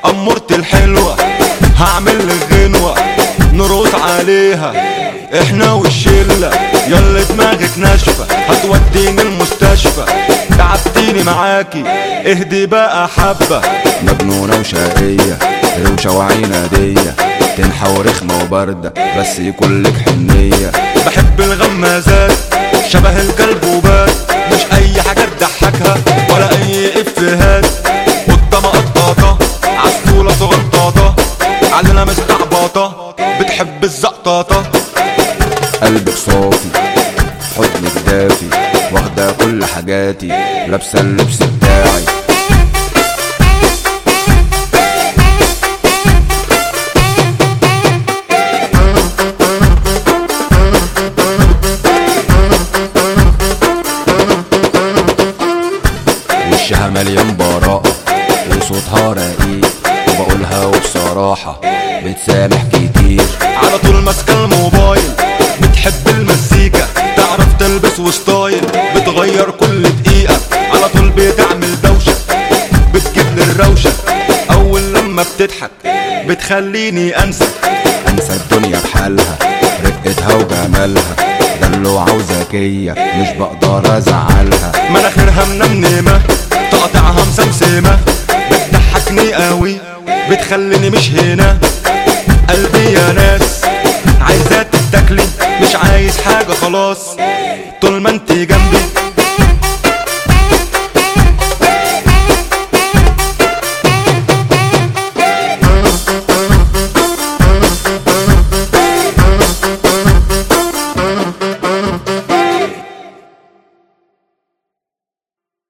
أمورتي الحلوة هعمل لك غنوة نرقص عليها احنا والشلة يلا دماغك ناشفة هتوديني المستشفى تعبتيني معاكي اهدي بقى حبة مجنونة وشقية روشة وعنادية تنحى ورخمة وباردة بس يكون لك حنية بحب الغمازات شبه الكلب وبات مش اي حاجة تضحكها ولا اي افيهات قدام قطاطة عسولة صغنطاطة علينا مستعبطة بتحب الزقطاطة قلبك صافي حضنك دافي واخدة كل حاجاتي لابسة اللبس بتاعي وشها مليان براءة وصوتها رقيق وبقولها وبصراحة بتسامح كتير على طول ماسكة الموبايل بتحب المزيكا تعرف تلبس وستايل بتغير كل دقيقة على طول بتعمل دوشة بتجيب لي الروشة أول لما بتضحك بتخليني أنسى انسى الدنيا بحالها رقتها وجمالها دلوعة وذكية مش بقدر ازعلها مناخيرها منمنمة تقطعها مسمسمة بتضحكني قوي بتخليني مش هنا قلبي يا ناس عايزة تتاكلي مش عايز حاجة خلاص طول ما انت جنبي